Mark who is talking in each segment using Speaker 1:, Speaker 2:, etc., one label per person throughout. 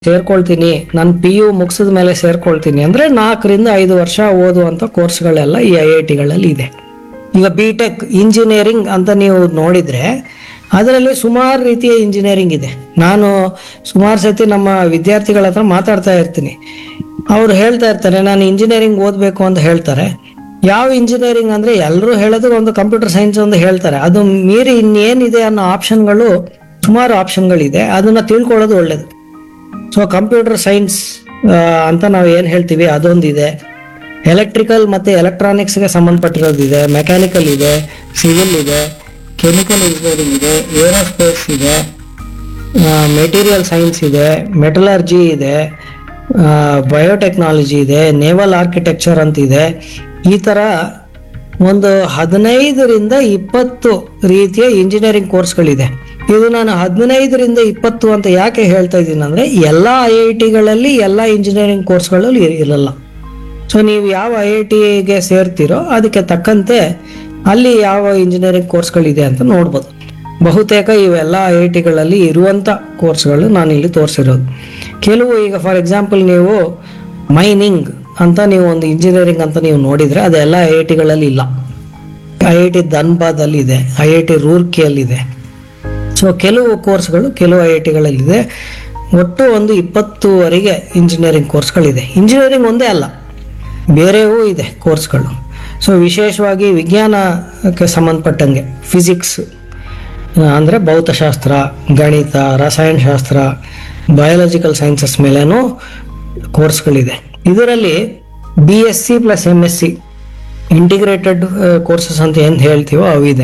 Speaker 1: ಸೇರ್ಕೊಳ್ತೀನಿ ನಾನು P U ಮುಗಿಸಿದ ಮೇಲೆ ಸೇರ್ಕೊಳ್ತೀನಿ ಅಂದ್ರೆ ನಾಲ್ಕರಿಂದ ಐದು ವರ್ಷ ಓದುವಂತ ಕೋರ್ಸ್ಗಳೆಲ್ಲ ಈ ಐ ಐ ಟಿಗಳಲ್ಲಿ ಇದೆ ಈಗ ಬಿ ಟೆಕ್ ಇಂಜಿನಿಯರಿಂಗ್ ಅಂತ ನೀವು ನೋಡಿದ್ರೆ ಅದರಲ್ಲಿ ಸುಮಾರು ರೀತಿಯ ಇಂಜಿನಿಯರಿಂಗ್ ಇದೆ ನಾನು ಸುಮಾರು ಸತಿ ನಮ್ಮ ವಿದ್ಯಾರ್ಥಿಗಳ ಹತ್ರ ಮಾತಾಡ್ತಾ ಇರ್ತೀನಿ ಅವ್ರು ಹೇಳ್ತಾ ಇರ್ತಾರೆ ನಾನು ಇಂಜಿನಿಯರಿಂಗ್ ಓದಬೇಕು ಅಂತ ಹೇಳ್ತಾರೆ ಯಾವ ಇಂಜಿನಿಯರಿಂಗ್ ಅಂದ್ರೆ ಎಲ್ಲರೂ ಹೇಳೋದು ಒಂದು ಕಂಪ್ಯೂಟರ್ ಸೈನ್ಸ್ ಒಂದು ಹೇಳ್ತಾರೆ ಅದು ಮೀರಿ ಇನ್ನೇನಿದೆ ಅನ್ನೋ ಆಪ್ಷನ್ಗಳು ಸುಮಾರು ಆಪ್ಷನ್ಗಳಿದೆ ಅದನ್ನ ತಿಳ್ಕೊಳ್ಳೋದು ಒಳ್ಳೇದು ಸೊ ಕಂಪ್ಯೂಟರ್ ಸೈನ್ಸ್ ಅಂತ ನಾವು ಏನು ಹೇಳ್ತೀವಿ ಅದೊಂದಿದೆ ಎಲೆಕ್ಟ್ರಿಕಲ್ ಮತ್ತು ಎಲೆಕ್ಟ್ರಾನಿಕ್ಸ್ಗೆ ಸಂಬಂಧಪಟ್ಟಿರೋದಿದೆ ಮೆಕ್ಯಾನಿಕಲ್ ಇದೆ ಸಿವಿಲ್ ಇದೆ ಕೆಮಿಕಲ್ ಇಂಜಿನಿಯರಿಂಗ್ ಇದೆ ಏರೋಸ್ಪೇಸ್ ಇದೆ ಮೆಟೀರಿಯಲ್ ಸೈನ್ಸ್ ಇದೆ ಮೆಟಲರ್ಜಿ ಇದೆ ಬಯೋಟೆಕ್ನಾಲಜಿ ಇದೆ ನೇವಲ್ ಆರ್ಕಿಟೆಕ್ಚರ್ ಅಂತ ಇದೆ ಈ ಥರ ಒಂದು ಹದಿನೈದರಿಂದ ಇಪ್ಪತ್ತು ರೀತಿಯ ಇಂಜಿನಿಯರಿಂಗ್ ಕೋರ್ಸ್ಗಳಿದೆ ಇದು ನಾನು ಹದಿನೈದರಿಂದ ಇಪ್ಪತ್ತು ಅಂತ ಯಾಕೆ ಹೇಳ್ತಾ ಇದ್ದೀನಿ ಅಂದರೆ ಎಲ್ಲ ಐ ಐ ಟಿಗಳಲ್ಲಿ ಎಲ್ಲ ಇಂಜಿನಿಯರಿಂಗ್ ಕೋರ್ಸ್ಗಳಲ್ಲಿ ಇರ್- ಇರಲ್ಲ ಸೊ ನೀವು ಯಾವ ಐ ಐ ಟಿಗೆ ಸೇರ್ತೀರೋ ಅದಕ್ಕೆ ತಕ್ಕಂತೆ ಅಲ್ಲಿ ಯಾವ ಇಂಜಿನಿಯರಿಂಗ್ ಕೋರ್ಸ್ಗಳಿದೆ ಅಂತ ನೋಡ್ಬೋದು ಬಹುತೇಕ ಇವೆಲ್ಲ ಐ ಐ ಟಿಗಳಲ್ಲಿ ಇರುವಂಥ ಕೋರ್ಸ್ಗಳು ನಾನು ಇಲ್ಲಿ ತೋರಿಸಿರೋದು ಕೆಲವು ಈಗ ಫಾರ್ ಎಕ್ಸಾಂಪಲ್ ನೀವು ಮೈನಿಂಗ್ ಅಂತ ನೀವು ಒಂದು ಇಂಜಿನಿಯರಿಂಗ್ ಅಂತ ನೀವು ನೋಡಿದರೆ ಅದೆಲ್ಲ ಐ ಐ ಟಿಗಳಲ್ಲಿ ಇಲ್ಲ ಐ ಐ ಟಿ ಧನ್ಬಾದಲ್ಲಿ ಇದೆ ಐ ಐ ಟಿ ರೂರ್ಕಿಯಲ್ಲಿದೆ ಸೊ ಕೆಲವು ಕೋರ್ಸ್ಗಳು ಕೆಲವು ಐ ಐ ಟಿಗಳಲ್ಲಿದೆ ಒಟ್ಟು ಒಂದು ಇಪ್ಪತ್ತುವರೆಗೆ ಇಂಜಿನಿಯರಿಂಗ್ ಕೋರ್ಸ್ಗಳಿದೆ ಇಂಜಿನಿಯರಿಂಗ್ ಒಂದೇ ಅಲ್ಲ ಬೇರೆವೂ ಇದೆ ಕೋರ್ಸ್ಗಳು ಸೊ ವಿಶೇಷವಾಗಿ ವಿಜ್ಞಾನಕ್ಕೆ ಸಂಬಂಧಪಟ್ಟಂಗೆ ಫಿಸಿಕ್ಸ್ ಅಂದರೆ ಭೌತಶಾಸ್ತ್ರ ಗಣಿತ ರಸಾಯನಶಾಸ್ತ್ರ ಬಯಾಲಜಿಕಲ್ ಸೈನ್ಸಸ್ ಮೇಲೇನೂ ಕೋರ್ಸ್ಗಳಿದೆ ಇದರಲ್ಲಿ B S C plus M S C integrated courses ಅಂತ ಏನು ಹೇಳ್ತೀವೋ ಅವಿದೆ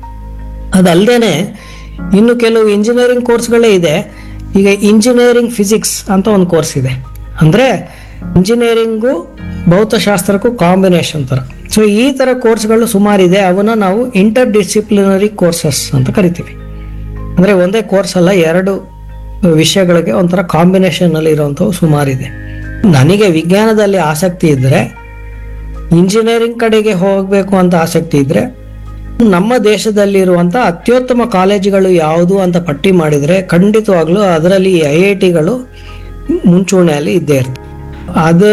Speaker 1: ಅದಲ್ಲದೆ ಇನ್ನು ಕೆಲವು ಇಂಜಿನಿಯರಿಂಗ್ ಕೋರ್ಸ್ಗಳೇ ಇದೆ ಈಗ ಇಂಜಿನಿಯರಿಂಗ್ ಫಿಸಿಕ್ಸ್ ಅಂತ ಒಂದು ಕೋರ್ಸ್ ಇದೆ ಅಂದರೆ ಇಂಜಿನಿಯರಿಂಗು ಭೌತಶಾಸ್ತ್ರಕ್ಕೂ ಕಾಂಬಿನೇಷನ್ ಥರ ಸೊ ಈ ಥರ ಕೋರ್ಸ್ಗಳು ಸುಮಾರಿದೆ ಅವನ್ನ ನಾವು ಇಂಟರ್ ಡಿಸಿಪ್ಲಿನರಿ ಕೋರ್ಸಸ್ ಅಂತ ಕರಿತೀವಿ ಅಂದರೆ ಒಂದೇ ಕೋರ್ಸ್ ಅಲ್ಲ ಎರಡು ವಿಷಯಗಳಿಗೆ ಒಂಥರ ಕಾಂಬಿನೇಷನಲ್ಲಿ ಇರುವಂಥವು ಸುಮಾರಿದೆ ನನಗೆ ವಿಜ್ಞಾನದಲ್ಲಿ ಆಸಕ್ತಿ ಇದ್ದರೆ ಇಂಜಿನಿಯರಿಂಗ್ ಕಡೆಗೆ ಹೋಗಬೇಕು ಅಂತ ಆಸಕ್ತಿ ಇದ್ರೆ ನಮ್ಮ ದೇಶದಲ್ಲಿರುವಂಥ ಅತ್ಯುತ್ತಮ ಕಾಲೇಜುಗಳು ಯಾವುದು ಅಂತ ಪಟ್ಟಿ ಮಾಡಿದರೆ ಖಂಡಿತವಾಗ್ಲೂ ಅದರಲ್ಲಿ ಐ ಐ ಟಿಗಳು ಮುಂಚೂಣಿಯಲ್ಲಿ ಇದ್ದೇ ಇರ್ತವೆ ಅದು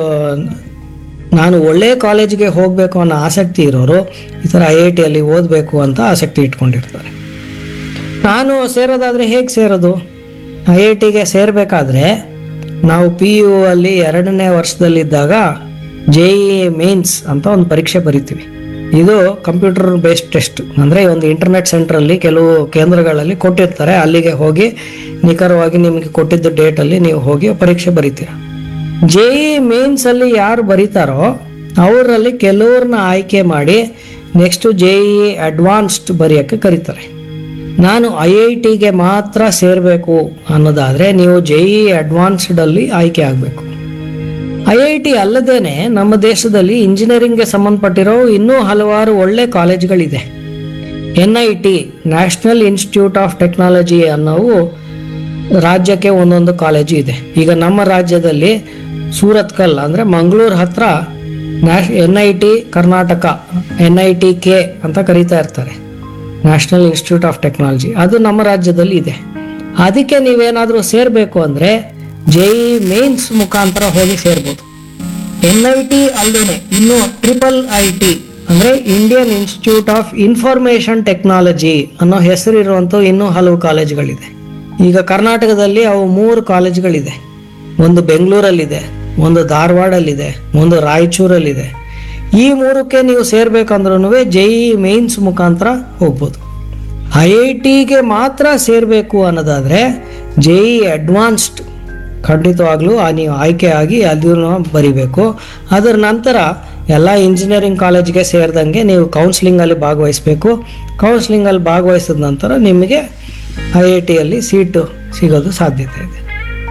Speaker 1: ನಾನು ಒಳ್ಳೆ ಕಾಲೇಜಿಗೆ ಹೋಗಬೇಕು ಅನ್ನೋ ಆಸಕ್ತಿ ಇರೋರು ಈ ಥರ ಐ ಐ ಟಿಯಲ್ಲಿ ಓದಬೇಕು ಅಂತ ಆಸಕ್ತಿ ಇಟ್ಕೊಂಡಿರ್ತಾರೆ ನಾನು ಸೇರೋದಾದರೆ ಹೇಗೆ ಸೇರೋದು ಐ ಐ ಟಿಗೆ ಸೇರಬೇಕಾದ್ರೆ ನಾವು ಪಿ ಯು ಅಲ್ಲಿ ಎರಡನೇ ವರ್ಷದಲ್ಲಿದ್ದಾಗ ಜೆ ಇ ಮೇನ್ಸ್ ಅಂತ ಒಂದು ಪರೀಕ್ಷೆ ಬರಿತೀವಿ ಇದು ಕಂಪ್ಯೂಟರ್ ಬೇಸ್ಡ್ ಟೆಸ್ಟ್ ಅಂದರೆ ಒಂದು ಇಂಟರ್ನೆಟ್ ಸೆಂಟ್ರಲ್ಲಿ ಕೆಲವು ಕೇಂದ್ರಗಳಲ್ಲಿ ಕೊಟ್ಟಿರ್ತಾರೆ ಅಲ್ಲಿಗೆ ಹೋಗಿ ನಿಖರವಾಗಿ ನಿಮಗೆ ಕೊಟ್ಟಿದ್ದ ಡೇಟಲ್ಲಿ ನೀವು ಹೋಗಿ ಪರೀಕ್ಷೆ ಬರಿತೀರ ಜೆ ಇ ಮೇನ್ಸ್ ಅಲ್ಲಿ ಯಾರು ಬರೀತಾರೋ ಅವರಲ್ಲಿ ಕೆಲವ್ರನ್ನ ಆಯ್ಕೆ ಮಾಡಿ ನೆಕ್ಸ್ಟ್ ಜೆ ಇ ಅಡ್ವಾನ್ಸ್ಡ್ ಬರೆಯೋಕ್ಕೆ ಕರೀತಾರೆ ನಾನು ಐ ಐ ಟಿಗೆ ಮಾತ್ರ ಸೇರಬೇಕು ಅನ್ನೋದಾದರೆ ನೀವು ಜೆ ಇ ಅಡ್ವಾನ್ಸ್ಡಲ್ಲಿ ಆಯ್ಕೆ ಆಗಬೇಕು ಐ ಐ ಟಿ ಅಲ್ಲದೇನೆ ನಮ್ಮ ದೇಶದಲ್ಲಿ ಇಂಜಿನಿಯರಿಂಗ್ಗೆ ಸಂಬಂಧಪಟ್ಟಿರೋ ಇನ್ನೂ ಹಲವಾರು ಒಳ್ಳೆ ಕಾಲೇಜ್ಗಳಿದೆ N I T national institute of technology ಅನ್ನೋವು ರಾಜ್ಯಕ್ಕೆ ಒಂದೊಂದು ಕಾಲೇಜು ಇದೆ ಈಗ ನಮ್ಮ ರಾಜ್ಯದಲ್ಲಿ ಸೂರತ್ಕಲ್ ಅಂದರೆ ಮಂಗಳೂರು ಹತ್ರ ನ್ಯಾಷ್ N I T Karnataka N I T K ಅಂತ ಕರೀತಾ ಇರ್ತಾರೆ ನ್ಯಾಷನಲ್ ಇನ್ಸ್ಟಿಟ್ಯೂಟ್ ಆಫ್ ಟೆಕ್ನಾಲಜಿ ಅದು ನಮ್ಮ ರಾಜ್ಯದಲ್ಲಿ ಇದೆ ಅದಕ್ಕೆ ನೀವೇನಾದರೂ ಸೇರಬೇಕು ಅಂದರೆ ಜೆ ಇ ಮೇನ್ಸ್ ಮುಖಾಂತರ ಹೋಗಿ ಸೇರ್ಬೋದು ಎನ್ ಐ ಟಿ ಅಲ್ಲದೆ ಇನ್ನು ಟ್ರಿಪಲ್ ಐ ಟಿ ಅಂದರೆ Indian institute of information technology ಅನ್ನೋ ಹೆಸರಿರುವಂಥ ಇನ್ನೂ ಹಲವು ಕಾಲೇಜುಗಳಿದೆ ಈಗ ಕರ್ನಾಟಕದಲ್ಲಿ ಅವು ಮೂರು ಕಾಲೇಜುಗಳಿದೆ ಒಂದು ಬೆಂಗಳೂರಲ್ಲಿದೆ ಒಂದು ಧಾರವಾಡಲ್ಲಿದೆ ಒಂದು ರಾಯಚೂರಲ್ಲಿದೆ ಈ ಮೂರಕ್ಕೆ ನೀವು ಸೇರ್ಬೇಕಂದ್ರೂ ಜೆ ಇ ಮೇನ್ಸ್ ಮುಖಾಂತರ ಹೋಗ್ಬೋದು ಐ ಐ ಟಿಗೆ ಮಾತ್ರ ಸೇರಬೇಕು ಅನ್ನೋದಾದರೆ ಜೆ ಇ ಅಡ್ವಾನ್ಸ್ಡ್ ಖಂಡಿತವಾಗ್ಲೂ ಆ ನೀವು ಆಯ್ಕೆ ಆಗಿ ಅದನ್ನು ಬರಿಬೇಕು ಅದರ ನಂತರ ಎಲ್ಲ ಇಂಜಿನಿಯರಿಂಗ್ ಕಾಲೇಜ್ಗೆ ಸೇರಿದಂಗೆ ನೀವು ಕೌನ್ಸ್ಲಿಂಗಲ್ಲಿ ಭಾಗವಹಿಸಬೇಕು ಕೌನ್ಸ್ಲಿಂಗಲ್ಲಿ ಭಾಗವಹಿಸಿದ ನಂತರ ನಿಮಗೆ ಐ ಐ ಟಿಯಲ್ಲಿ ಸೀಟು ಸಿಗೋದು ಸಾಧ್ಯತೆ ಇದೆ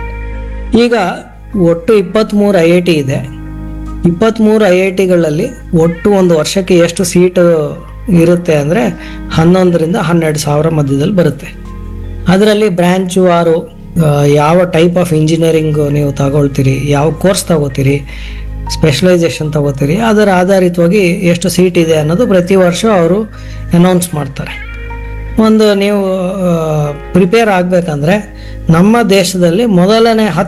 Speaker 1: ಈಗ ಒಟ್ಟು ಇಪ್ಪತ್ತ್ಮೂರು ಐ ಐ ಟಿ ಇದೆ ಇಪ್ಪತ್ತ್ಮೂರು ಐ ಐ ಟಿಗಳಲ್ಲಿ ಒಟ್ಟು ಒಂದು ವರ್ಷಕ್ಕೆ ಎಷ್ಟು ಸೀಟು ಇರುತ್ತೆ ಅಂದರೆ ಹನ್ನೊಂದರಿಂದ ಹನ್ನೆರಡು ಸಾವಿರ ಮಧ್ಯದಲ್ಲಿ ಬರುತ್ತೆ ಅದರಲ್ಲಿ ಬ್ರ್ಯಾಂಚು ಆರು ಆ, ಯಾವ ಟೈಪ್ ಆಫ್ ಇಂಜಿನಿಯರಿಂಗ್ ನೀವು ತಗೊಳ್ತೀರಿ ಯಾವ ಕೋರ್ಸ್ ತಗೋತೀರಿ ಸ್ಪೆಷಲೈಸೇಷನ್ ತಗೋತೀರಿ ಅದರ ಆಧಾರಿತವಾಗಿ ಎಷ್ಟು ಸೀಟ್ ಇದೆ ಅನ್ನೋದು ಪ್ರತಿ ವರ್ಷ ಅವರು ಅನೌನ್ಸ್ ಮಾಡ್ತಾರೆ ಒಂದು ನೀವು ಪ್ರಿಪೇರ್ ಆಗಬೇಕಂದ್ರೆ ನಮ್ಮ ದೇಶದಲ್ಲಿ ಮೊದಲನೇ ಹತ್ತು